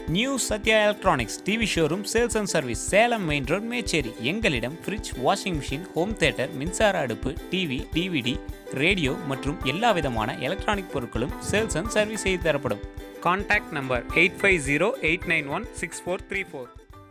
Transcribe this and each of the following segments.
new Satya electronics TV showroom sales and service Salem main road Mecheri எங்களிடம் fridge washing machine home theatre மின்சார அடுப்பு TV DVD radio மற்றும் எல்லா விதமான எலக்ட்ரானிக் பொருட்களும் சேல்ஸ் அண்ட் சர்வீஸ் செய்து தரப்படும் contact number eight five zero eight nine one six four three four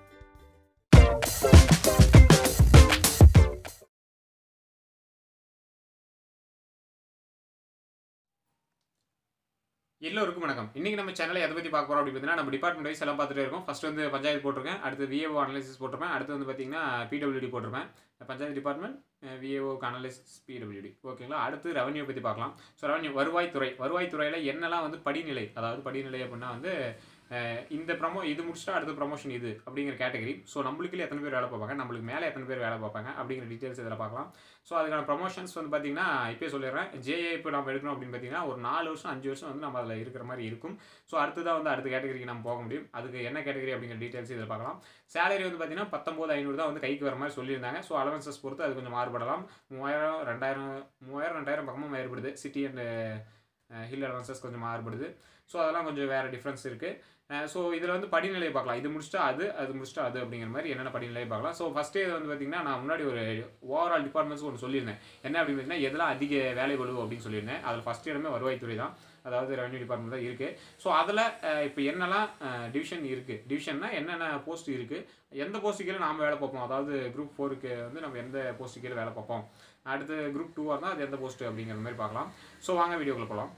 எல்லோருக்கும் வணக்கம் இன்னைக்கு நம்ம சேனலை எதை பற்றி பார்க்க போகிறோம் அப்படின்னு பார்த்தீங்கன்னா நம்ம டிபார்ட்மெண்ட் வைஸ் எல்லாம் பார்த்துட்டே இருக்கோம் ஃபர்ஸ்ட் வந்து பஞ்சாயத்து போட்டிருக்கேன் அடுத்து விஏஓ அனலிசிஸ் போட்டிருப்பேன் அடுத்து வந்து பார்த்தீங்கன்னா பிடபிள்யூடி போட்டிருப்பேன் panchayat department VAO analysis PWD ஓகேங்களா அடுத்து ரெவன்யூ பற்றி பார்க்கலாம் ஸோ ரெவன்யூ வருவாய்த்துறை வருவாய்த்துறையில் என்னெல்லாம் வந்து படிநிலை அதாவது படிநிலை அப்படின்னா வந்து அஹ், இந்த ப்ரமோ இது முடிச்சுட்டா அடுத்த ப்ரமோஷன் இது அப்படிங்கிற கேட்டகரி ஸோ நம்மளுக்குள்ள எத்தனை பேர் வேலை பார்ப்பாங்க நம்மளுக்கு மேலே எத்தனை பேர் வேலை பார்ப்பாங்க அப்படிங்கிற டீட்டெயில்ஸ் இதில் பார்க்கலாம் ஸோ அதுக்கான ப்ரமோஷன்ஸ் வந்து பார்த்தீங்கன்னா இப்போயே சொல்லிடுறேன் ஜேஏ இப்போ நம்ம எடுக்கணும் அப்படின்னு பார்த்தீங்கன்னா ஒரு நாலு வருஷம் அஞ்சு வருஷம் வந்து நம்ம அதில் இருக்கிற மாதிரி இருக்கும் ஸோ அடுத்து தான் வந்து அடுத்த கேட்டகரிக்கு நம்ம போக முடியும் அதுக்கு என்ன கேட்டகரி அப்படிங்கிற டீட்டெயில்ஸ் இதில் பார்க்கலாம் சேலரி வந்து பார்த்தீங்கன்னா பத்தொம்போது ஐநூறு தான் வந்து கைக்கு வர மாதிரி சொல்லியிருந்தாங்க ஸோ அலவன்சஸ் பொறுத்து அது கொஞ்சம் மாறுபடலாம் மூவாயிரம் ரெண்டாயிரம் மூவாயிரம் ரெண்டாயிரம் பக்கமாக மாறுபடுது சிட்டி அண்ட் ஹில் அலவன்சஸ் கொஞ்சம் மாறுபடுது ஸோ அதெல்லாம் கொஞ்சம் வேறு டிஃப்ரென்ஸ் இருக்குது ஸோ இதில் வந்து படிநிலையை பார்க்கலாம் இது முடிச்சுட்டா அது அது முடிச்சுட்டா அது அப்படிங்கிற மாதிரி என்னென்ன படிநிலையை பார்க்கலாம் ஸோ ஃபஸ்ட்டே இது வந்து பார்த்தீங்கன்னா நான் முன்னாடி ஒரு ஓவரால் டிபார்ட்மெண்ட்ஸ் ஒன்று சொல்லியிருந்தேன் என்ன அப்படின்னு பார்த்தீங்கன்னா எதெல்லாம் அதிக வேலை பளு அப்படின்னு சொல்லியிருந்தேன் அதில் ஃபஸ்ட் இடமே வருவாய்த்துறை தான் அதாவது ரெவன்யூ டிபார்ட்மெண்ட் தான் இருக்குது ஸோ அதில் இப்போ என்னெல்லாம் டிவிஷன் இருக்குது டிவிஷன்னா என்னென்ன போஸ்ட் இருக்குது எந்த போஸ்ட்டு கீழே நாம் வேலை பார்ப்போம் அதாவது குரூப் ஃபோருக்கு வந்து நம்ம எந்த போஸ்ட்டு கீழே வேலை பார்ப்போம் அடுத்து குரூப் டூவாக இருந்தால் அது எந்த போஸ்ட்டு அப்படிங்கிற மாதிரி பார்க்கலாம் ஸோ வாங்க வீடியோக்குள்ள போகலாம்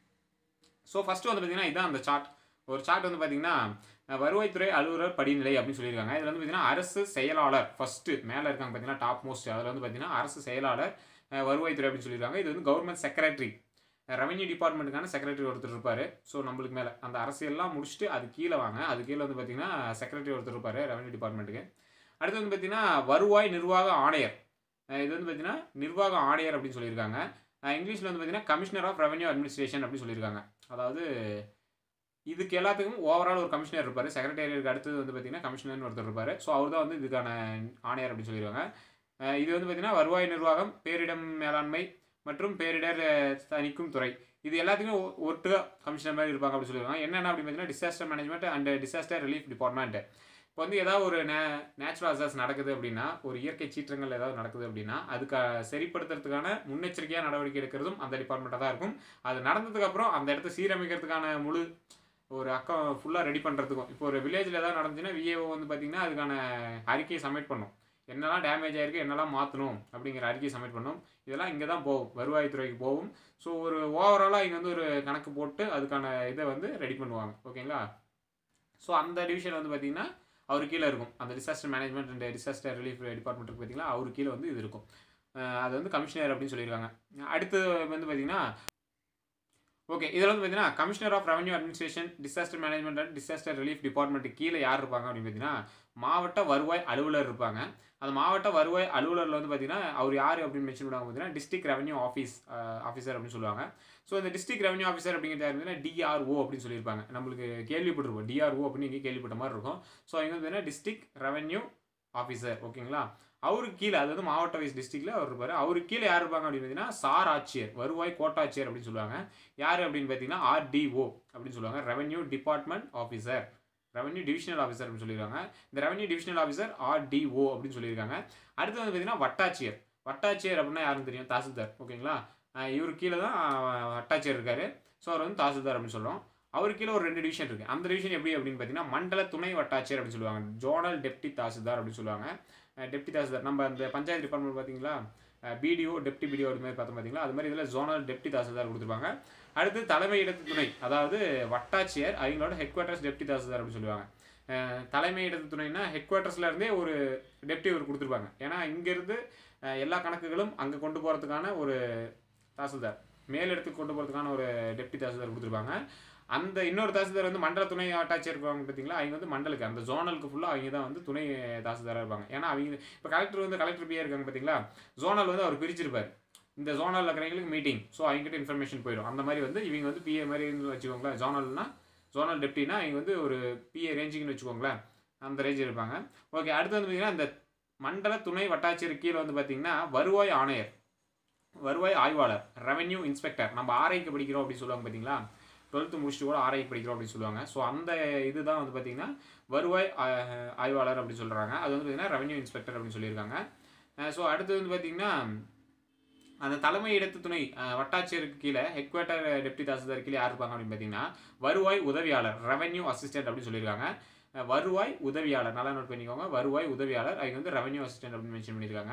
ஸோ ஃபஸ்ட்டு வந்து பார்த்தீங்கன்னா இதான் அந்த சார்ட் ஒரு சார்ட் வந்து பார்த்தீங்கன்னா அஹ், வருவாய்த்துறை அலுவலர் படிநிலை அப்படின்னு சொல்லியிருக்காங்க இதில் வந்து பார்த்தீங்கன்னா அரசு செயலாளர் ஃபஸ்ட்டு மேலே இருக்காங்க பார்த்தீங்கன்னா டாப் மோஸ்ட் அதில் வந்து பார்த்தீங்கன்னா அரசு செயலாளர் அஹ், வருவாய்த்துறை அப்படின்னு சொல்லியிருக்காங்க இது வந்து கவர்மெண்ட் செக்ரட்டரி ரெவன்யூ டிபார்ட்மெண்ட்டுக்கான செக்ரட்டரி ஒருத்தர் இருப்பார் ஸோ நம்மளுக்கு மேலே அந்த அரசியல்லாம் முடிச்சுட்டு அது கீழே வாங்க அது கீழே வந்து பார்த்தீங்கன்னா செக்ரட்டரி ஒருத்தர் இருப்பார் ரெவன்யூ டிபார்ட்மெண்ட்டுக்கு அடுத்து வந்து பார்த்தீங்கன்னா வருவாய் நிர்வாக ஆணையர் அஹ், இது வந்து பார்த்தீங்கன்னா நிர்வாக ஆணையர் அப்படின்னு சொல்லியிருக்காங்க இங்கிலீஷில் வந்து பார்த்தீங்கன்னா கமிஷனர் ஆஃப் ரெவன்யூ அட்மினிஸ்ட்ரேஷன் அப்படின்னு சொல்லியிருக்காங்க அதாவது இதுக்கு எல்லாத்துக்கும் ஓவரால் ஒரு கமிஷனர் இருப்பார் செக்ரட்டேரியருக்கு அடுத்தது வந்து பார்த்தீங்கன்னா கமிஷனர்னு ஒருத்தர் இருப்பார் ஸோ அவர் தான் வந்து இதுக்கான ஆணையர் அப்படின்னு சொல்லிடுவாங்க அஹ் இது வந்து பார்த்தீங்கன்னா வருவாய் நிர்வாகம் பேரிடம் மேலாண்மை மற்றும் பேரிடர் அஹ், தணிக்கும் துறை இது எல்லாத்துக்குமே ஒ- ஒட்டுக்கா கமிஷனர் மாதிரி இருப்பாங்க அப்படின்னு சொல்லிடுவாங்க என்னென்ன அப்படின்னு பார்த்தீங்கன்னா disaster management and disaster relief department இப்போ வந்து ஏதாவது ஒரு நே நேச்சுரல் அசாஸ் நடக்குது அப்படின்னா ஒரு இயற்கை சீற்றங்கள் ஏதாவது நடக்குது அப்படின்னா அதுக்கு சரிப்படுத்துறதுக்கான முன்னெச்சரிக்கையாக நடவடிக்கை எடுக்கிறதும் அந்த டிபார்ட்மெண்ட்டாக தான் இருக்கும் அது நடந்ததுக்கப்புறம் அந்த இடத்த சீரமைக்கிறதுக்கான முழு ஒரு அக்கம் ஃபுல்லாக ரெடி பண்ணுறதுக்கும் இப்போ ஒரு வில்லேஜில் ஏதாவது நடந்துச்சுன்னா விஏஓ வந்து பார்த்திங்கன்னா அதுக்கான அறிக்கையை சப்மிட் பண்ணும் என்னெல்லாம் டேமேஜ் ஆயிருக்கு என்னெல்லாம் மாற்றணும் அப்படிங்கிற அறிக்கையை சப்மிட் பண்ணும் இதெல்லாம் இங்கே தான் போகும் வருவாய்த்துறைக்கு போகும் ஸோ ஒரு ஓவராலாக இங்கே வந்து ஒரு கணக்கு போட்டு அதுக்கான இதை வந்து ரெடி பண்ணுவாங்க ஓகேங்களா ஸோ அந்த டிவிஷன் வந்து பார்த்திங்கன்னா அவர் கீழே இருக்கும் அந்த disaster management and disaster relief department இருக்கு பார்த்தீங்களா அவர் கீழே வந்து இது இருக்கும் அஹ் அது வந்து கமிஷனர் அப்படின்னு சொல்லியிருக்காங்க அடுத்து வந்து பார்த்திங்கன்னா ஓகே இதில் வந்து பார்த்தீங்கன்னா commissioner of revenue administration disaster management and disaster relief department கீழே யார் இருப்பாங்க அப்படின்னு பார்த்தீங்கன்னா மாவட்ட வருவாய் அலுவலர் இருப்பாங்க அந்த மாவட்ட வருவாய் அலுவலரில் வந்து பார்த்தீங்கன்னா அவர் யார் அப்படின்னு மென்ஷன் பண்ணுவாங்க பார்த்தீங்கன்னா டிஸ்ட்ரிக்ட் ரெவன்யூ ஆஃபீஸ் ஆஃபீஸர் அப்படின்னு சொல்லுவாங்க ஸோ இந்த டிஸ்ட்ரிக்ட் ரெவன்யூ ஆஃபீஸர் அப்படிங்கிறது யார் பார்த்தீங்கன்னா டிஆர்ஓ அப்படின்னு சொல்லியிருப்பாங்க நம்மளுக்கு கேள்விப்பட்டிருப்போம் டிஆர்ஓ அப்படின்னு இங்கே கேள்விப்பட்ட மாதிரி இருக்கும் ஸோ இங்கே வந்து பார்த்தீங்கன்னா டிஸ்ட்ரிக்ட் ரெவன்யூ ஆஃபீஸர் ஓகேங்களா அவருக்கு கீழே அது வந்து மாவட்ட வைஸ் டிஸ்ட்ரிக்ட்ல அவர் இருப்பார் அவருக்கு கீழே யார் இருப்பாங்க அப்படின்னு பார்த்தீங்கன்னா சார் ஆட்சியர் வருவாய் கோட்டாட்சியர் அப்படின்னு சொல்லுவாங்க யார் அப்படின்னு பார்த்தீங்கன்னா ஆர்டிஓ அப்படின்னு சொல்லுவாங்க revenue department officer revenue divisional officer அப்படின்னு சொல்லியிருக்காங்க இந்த ரெவன்யூ டிவிஷனல் ஆஃபீஸர் ஆர்டிஓ அப்படின்னு சொல்லியிருக்காங்க அடுத்து வந்து பார்த்தீங்கன்னா வட்டாட்சியர் வட்டாட்சியர் அப்படின்னா யாருன்னு தெரியும் தாசில்தார் ஓகேங்களா அஹ் இவரு கீழே தான் அஹ், வட்டாட்சியர் இருக்காரு ஸோ அவர் வந்து தாசில்தார் அப்படின்னு சொல்கிறோம் அவர் கீழே ஒரு ரெண்டு டிவிஷன் இருக்குது அந்த டிவிஷன் எப்படி அப்படின்னு பார்த்தீங்கன்னா மண்டல துணை வட்டாட்சியர் அப்படின்னு சொல்லுவாங்க ஜோனல் டெப்டி தாசில்தார் அப்படின்னு சொல்லுவாங்க டெப்டி தாசில்தார் நம்ம அந்த பஞ்சாயத்து டிபார்ட்மெண்ட் பார்த்தீங்களா பிடிஓ டெப்டி பிடிஓ அது மாதிரி பார்த்தோம் பார்த்தீங்களா அது மாதிரி இதில் ஜோனல் டெப்டி தாசில்தார் கொடுத்துருப்பாங்க அடுத்து தலைமை இடத்து துணை அதாவது வட்டாட்சியர் அவங்களோட ஹெட் குவார்ட்டர்ஸ் டெப்டி தாசில்தார் அப்படின்னு சொல்லுவாங்க அஹ் தலைமை இடத்து துணைனா ஹெட் குவார்ட்டர்ஸ்ல இருந்தே ஒரு டெப்டி ஒரு கொடுத்துருப்பாங்க ஏன்னா இங்கேருந்து எல்லா கணக்குகளும் அங்கே கொண்டு போகிறதுக்கான ஒரு தாசில்தார் மேலிடத்துக்கு கொண்டு போகிறதுக்கான ஒரு டெப்டி தாசில்தார் கொடுத்துருப்பாங்க அந்த இன்னொரு தாசில்தார் வந்து மண்டல துணை ஆட்டாட்சியர் இருப்பாங்க பார்த்தீங்களா அவங்க வந்து மண்டலுக்கு அந்த ஜோனலுக்கு ஃபுல்லாக அவங்க தான் வந்து துணை தாசில்தாராக இருப்பாங்க ஏன்னா அவங்க இப்போ கலெக்டர் வந்து கலெக்டர் பிஏ இருக்காங்க பார்த்தீங்களா ஜோனல் வந்து அவர் பிரிச்சிருப்பார் இந்த ஜோனல் இருக்கிறவங்களுக்கு மீட்டிங் ஸோ அவங்ககிட்ட இன்ஃபர்மேஷன் போயிடும் அந்த மாதிரி வந்து இவங்க வந்து பிஏ மாதிரி வச்சுக்கோங்களேன் ஜோனல்னா ஜோனல் டெப்டினா இவங்க வந்து ஒரு பிஏ ரேஞ்சிங்னு வச்சுக்கோங்களேன் அந்த ரேஞ்ச் இருப்பாங்க ஓகே அடுத்து வந்து பார்த்தீங்கன்னா இந்த மண்டல துணை வட்டாட்சியர் கீழே வந்து பார்த்தீங்கன்னா வருவாய் ஆணையர் வருவாய் ஆய்வாளர் ரெவென்யூ இன்ஸ்பெக்டர் நம்ம ஆர்ஐக்கு படிக்கிறோம் அப்படின்னு சொல்லுவாங்க பார்த்தீங்களா டுவெல்த்து முடிச்சுட்டு கூட ஆர்ஐ படிக்கிறோம் அப்படின்னு சொல்லுவாங்க ஸோ அந்த இதுதான் வந்து பார்த்திங்கன்னா வருவாய் ஆ- ஆய்வாளர் அப்படின்னு சொல்கிறாங்க அது வந்து பார்த்திங்கன்னா ரெவன்யூ இன்ஸ்பெக்டர் அப்படின்னு சொல்லியிருக்காங்க ஸோ அடுத்து வந்து பார்த்திங்கன்னா அந்த தலைமை இடத்து துணை அஹ், வட்டாட்சியருக்கு கீழே ஹெட் குவார்ட்டர் டெப்டி தாசில்தார் கீழே யார் இருப்பாங்க அப்படின்னு பார்த்தீங்கன்னா வருவாய் உதவியாளர் ரெவன்யூ அசிஸ்டன்ட் அப்படின்னு சொல்லியிருக்காங்க அஹ், வருவாய் உதவியாளர் நல்லா நோட் பண்ணிக்கோங்க வருவாய் உதவியாளர் அவங்க வந்து ரெவன்யூ அசிஸ்டன்ட் அப்படின்னு மென்ஷன் பண்ணியிருக்காங்க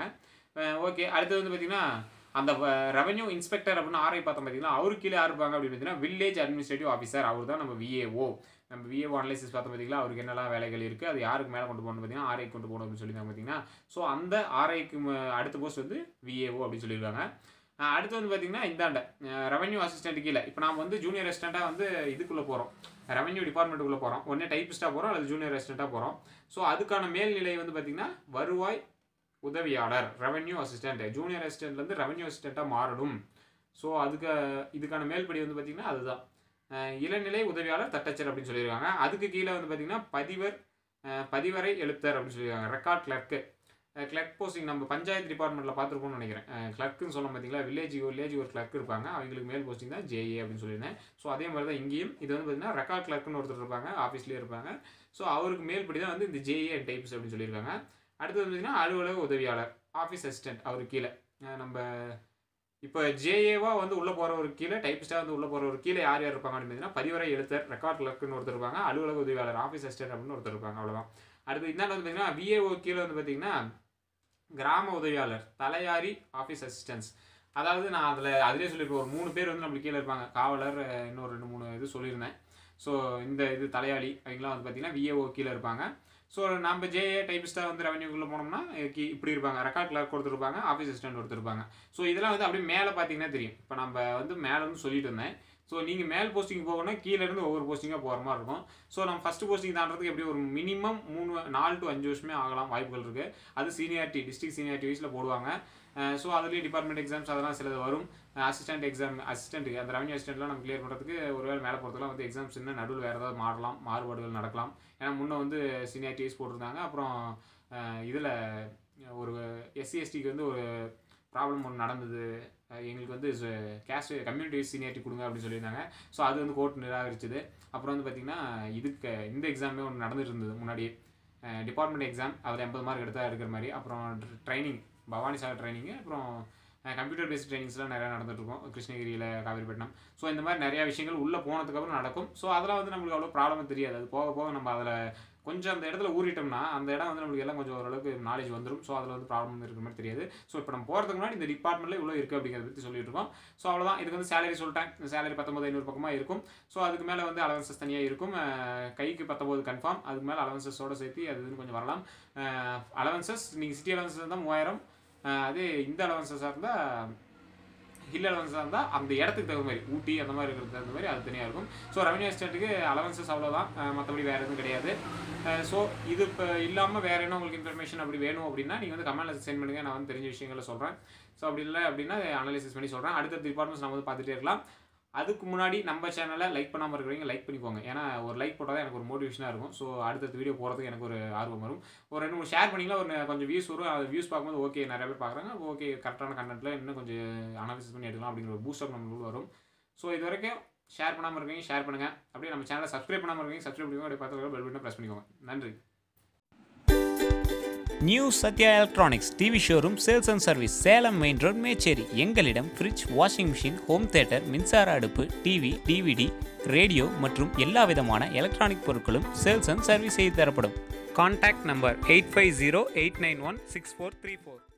ஓகே அடுத்தது வந்து பார்த்தீங்கன்னா அந்த ரெவன்யூ இன்ஸ்பெக்டர் அப்படின்னு ஆர்ஐ பார்த்தோம் பார்த்தீங்கன்னா அவருக்கு கீழே யார் இருப்பாங்க அப்படின்னு பார்த்தீங்கன்னா வில்லேஜ் அட்மினிஸ்ட்ரேட்டிவ் ஆஃபீஸர் அவர் தான் நம்ம விஏஓ நம்ம விஏஓ அனலைசிஸ் பார்த்தோம் பார்த்தீங்களா அவருக்கு என்னெல்லாம் வேலைகள் இருக்குது அது யாருக்கு மேலே கொண்டு போகணும் பார்த்தீங்கன்னா ஆர்ஐ கொண்டு போகணும் அப்படின்னு சொல்லியிருந்தாங்க பார்த்தீங்கன்னா ஸோ அந்த ஆர்ஐக்கு அடுத்த போஸ்ட் வந்து விஏஓ அப்படின்னு சொல்லியிருக்காங்க அஹ் அடுத்து வந்து பார்த்தீங்கன்னா இந்தாண்ட ரெவன்யூ அசிஸ்டன்ட் கீழே இப்போ நாம் வந்து ஜூனியர் அசிஸ்டண்ட்டாக வந்து இதுக்குள்ளே போகிறோம் ரெவன்யூ டிபார்ட்மெண்ட்டுக்குள்ளே போகிறோம் ஒன்றே டைப்பிஸ்ட்டாக போகிறோம் அல்லது ஜூனியர் அசிஸ்டண்ட்டாக போகிறோம் ஸோ அதுக்கான மேல்நிலை வந்து பார்த்தீங்கன்னா வருவாய் உதவியாளர் ரெவன்யூ அசிஸ்டன்ட் ஜூனியர் அசிஸ்டன்ட்லேருந்து ரெவன்யூ அசிஸ்டண்ட்டாக மாறணும் ஸோ அதுக்கு இதுக்கான மேல்படி வந்து பார்த்தீங்கன்னா அதுதான் அஹ் இளநிலை உதவியாளர் தட்டச்சர் அப்படின்னு சொல்லியிருக்காங்க அதுக்கு கீழே வந்து பார்த்தீங்கன்னா பதிவர் அஹ் பதிவரை எழுத்தர் அப்படின்னு சொல்லியிருக்காங்க ரெக்கார்ட் கிளர்க்கு கிளர்க் போஸ்டிங் நம்ம பஞ்சாயத்து டிபார்ட்மெண்ட்டில் பார்த்துருப்போம்னு நினைக்கிறேன் கிளர்க்குன்னு சொல்ல பார்த்தீங்களா வில்லேஜ் வில்லேஜ் ஒரு கிளர்க் இருப்பாங்க அவங்களுக்கு மேல் போஸ்டிங் தான் ஜேஏ அப்படின்னு சொல்லியிருந்தேன் ஸோ அதே மாதிரி தான் இங்கேயும் இது வந்து பார்த்தீங்கன்னா ரெக்கார்ட் கிளர்க்குன்னு ஒருத்தர் இருப்பாங்க ஆஃபீஸ்லேயே இருப்பாங்க ஸோ அவருக்கு மேல்படி தான் வந்து இந்த ஜேஏ அண்ட் டைப்ஸ் அப்படின்னு சொல்லியிருக்காங்க அடுத்து வந்து பார்த்தீங்கன்னா அலுவலக உதவியாளர் ஆஃபீஸ் அசிஸ்டன்ட் அவருக்கு கீழே அஹ் நம்ம இப்போ ஜேஏவா வந்து உள்ளே போகிறவர் கீழே டைப்பிஸ்டாக வந்து உள்ளே போகிறவர் கீழே யார் யார் இருப்பாங்க அப்படின்னு பார்த்தீங்கன்னா பதிவரை எழுத்தர் ரெக்கார்ட் கிளர்க்குன்னு ஒருத்தர் இருப்பாங்க அலுவலக உதவியாளர் ஆஃபீஸ் அசிஸ்டன்ட் அப்படின்னு ஒருத்தர் இருப்பாங்க அவ்வளோதான் அடுத்து இந்தாண்ட வந்து பார்த்தீங்கன்னா விஏஓ கீழே வந்து பார்த்தீங்கன்னா கிராம உதவியாளர் தலையாரி ஆஃபீஸ் அசிஸ்டன்ஸ் அதாவது நான் அதில் அதிலே சொல்லியிருப்பேன் ஒரு மூணு பேர் வந்து நம்மளுக்கு கீழே இருப்பாங்க காவலர் அஹ், இன்னும் ரெண்டு மூணு இது சொல்லியிருந்தேன் ஸோ இந்த இது தலையாளி அவங்களாம் வந்து பார்த்தீங்கன்னா விஏஓ கீழே இருப்பாங்க ஸோ நம்ம ஜேஏ டைப்பிஸ்ட்டாக வந்து ரெவன்யூக்குள்ளே போனோம்னா அஹ், கீ- இப்படி இருப்பாங்க ரெக்கார்ட் கிளர்க் ஒருத்தருப்பாங்க ஆஃபீஸ் அசிஸ்டன்ட் ஒருத்தருப்பாங்க ஸோ இதெல்லாம் வந்து அப்படியே மேலே பார்த்தீங்கன்னா தெரியும் இப்போ நம்ம வந்து மேலே வந்து சொல்லிட்டு இருந்தேன் ஸோ நீங்கள் மேல் போஸ்டிங் போகணும்னா கீழே இருந்து ஒவ்வொரு போஸ்டிங்காக போகிற மாதிரி இருக்கும் ஸோ நம்ம ஃபஸ்ட்டு போஸ்டிங் தாண்டறதுக்கு எப்படி ஒரு மினிமம் மூணு நாலு டு அஞ்சு வருஷமே ஆகலாம் வாய்ப்புகள் இருக்குது அது சீனியாரிட்டி டிஸ்ட்ரிக்ட் சீனியாரிட்டி வைஸில் போடுவாங்க ஸோ அதுலேயும் டிபார்ட்மெண்ட் எக்ஸாம்ஸ் அதெல்லாம் சிலது வரும் அசிஸ்டன்ட் எக்ஸாம் அசிஸ்டன்ட்டுக்கு அந்த ரெவன்யூ அசிஸ்டன்ட்லாம் நம்ம கிளியர் பண்ணுறதுக்கு ஒருவேளை மேலே போகிறதுலாம் வந்து எக்ஸாம்ஸ் இன்னும் நடுவில் வேறு ஏதாவது மாறலாம் மாறுபாடுகள் நடக்கலாம் ஏன்னா முன்னே வந்து சீனியாரிட்டி வைஸ் போட்டிருந்தாங்க அப்புறம் இதில் ஒரு எஸ்சி எஸ்டிக்கு வந்து ஒரு ப்ராப்ளம் ஒன்று நடந்தது அஹ் எங்களுக்கு வந்து கேஸ்ட் கம்யூனிட்டி சீனியாரிட்டி கொடுங்க அப்படின்னு சொல்லியிருந்தாங்க ஸோ அது வந்து கோர்ட் நிராகரிச்சது அப்புறம் வந்து பார்த்திங்கன்னா இதுக்கு இந்த எக்ஸாமே ஒன்று நடந்துட்டு இருந்தது முன்னாடியே டிபார்ட்மெண்ட் எக்ஸாம் அதில் எண்பது மார்க் எடுத்தால் இருக்கிற மாதிரி அப்புறம் ட்ரைனிங் பவானி சாகர் ட்ரைனிங்கு அப்புறம் கம்ப்யூட்டர் பேஸ்ட் ட்ரைனிங்ஸ்லாம் நிறையா நடந்துட்டு இருக்கும் கிருஷ்ணகிரியில் காவிரிப்பட்டினம் ஸோ இந்த மாதிரி நிறையா விஷயங்கள் உள்ளே போனதுக்கப்புறம் நடக்கும் ஸோ அதெல்லாம் வந்து நம்மளுக்கு அவ்வளோ ப்ராப்ளம் தெரியாது அது போக போக நம்ம அதில் கொஞ்சம் அந்த இடத்துல ஊறிட்டோம்னா அந்த இடம் வந்து நம்மளுக்கு எல்லாம் கொஞ்சம் ஓரளவுக்கு நாலேஜ் வந்துடும் ஸோ அதில் வந்து ப்ராப்ளம் இருக்கிற மாதிரி தெரியாது ஸோ இப்போ நம்ம போகிறதுக்கு முன்னாடி இந்த டிபார்ட்மெண்ட்டில் இவ்வளோ இருக்குது அப்படிங்கிறத பற்றி சொல்லிட்டு இருக்கோம் ஸோ அவ்வளோதான் இதுக்கு வந்து சேலரி சொல்லிட்டேன் சேலரி பத்தொம்பது ஐநூறு பக்கமாக இருக்கும் ஸோ அதுக்கு மேலே வந்து அலவன்சஸ் தனியாக இருக்கும் அஹ் கைக்கு பத்தொம்பது கன்ஃபார்ம் அதுக்கு மேலே அலவன்சஸோடு சேர்த்து அது இதுன்னு கொஞ்சம் வரலாம் அலவன்சஸ் நீங்கள் சிட்டி அலவன்சஸ் இருந்தால் மூவாயிரம் அஹ் அதே இந்த அலவன்சஸாக இருந்தால் ஹில் அலவன்ஸாக இருந்தால் அந்த இடத்துக்கு தகுந்த மாதிரி ஊட்டி அந்த மாதிரி இருக்கிறதுக்கு தகுந்த மாதிரி அது தனியாக இருக்கும் ஸோ ரெவன்யூ எஸ்டேட்டுக்கு அலவன்சஸ் அவ்வளோதான் மற்றபடி வேறு எதுவும் கிடையாது ஸோ இது இப்போ இல்லாமல் வேறு என்ன உங்களுக்கு இன்ஃபர்மேஷன் அப்படி வேணும் அப்படின்னா நீங்கள் வந்து கமெண்ட்டில் சென்ட் பண்ணுங்கள் நான் வந்து தெரிஞ்ச விஷயங்களை சொல்கிறேன் ஸோ அப்படி இல்லை அப்படின்னா அனலைசிஸ் பண்ணி சொல்கிறேன் அடுத்தடுத்த டிபார்ட்மெண்ட்ஸ் நம்ம வந்து பார்த்துட்டே இருக்கலாம் அதுக்கு முன்னாடி நம்ம சேனலை லைக் பண்ணாமல் இருக்கிறவங்க லைக் பண்ணிக்கோங்க ஏன்னா ஒரு லைக் போட்டால் தான் எனக்கு ஒரு மோட்டிவேஷனாக இருக்கும் ஸோ அடுத்தடுத்த வீடியோ போகிறதுக்கு எனக்கு ஒரு ஆர்வம் வரும் ஒரு ரெண்டு மூணு ஷேர் பண்ணிங்களா ஒரு கொஞ்சம் வியூஸ் வரும் அது வியூஸ் பார்க்கும்போது ஓகே நிறைய பேர் பார்க்குறாங்க ஓகே கரெக்டான கண்டென்ட்டில் இன்னும் கொஞ்சம் அனாலிசிஸ் பண்ணி எடுக்கலாம் அப்படிங்கிற ஒரு பூஸ்டப் நம்மளுக்கு வரும் ஸோ இது வரைக்கும் ஷேர் பண்ணாமல் இருக்கீங்க ஷேர் பண்ணுங்கள் அப்படியே நம்ம சேனலை சப்ஸ்கிரைப் பண்ணாமல் இருக்கீங்க சப்ஸ்கிரைப் பண்ணிக்கோங்க அப்படியே பார்த்து பெல் பட்டனை ப்ரெஸ் பண்ணிக்கோங்க நன்றி new Satya electronics TV showroom sales and service Salem main road Mecheri எங்களிடம் fridge washing machine home theatre மின்சார அடுப்பு டிவி டிவிடி ரேடியோ மற்றும் எல்லா விதமான எலக்ட்ரானிக் பொருட்களும் சேல்ஸ் அண்ட் சர்வீஸ் செய்து தரப்படும் contact number eight five zero eight nine one six four three four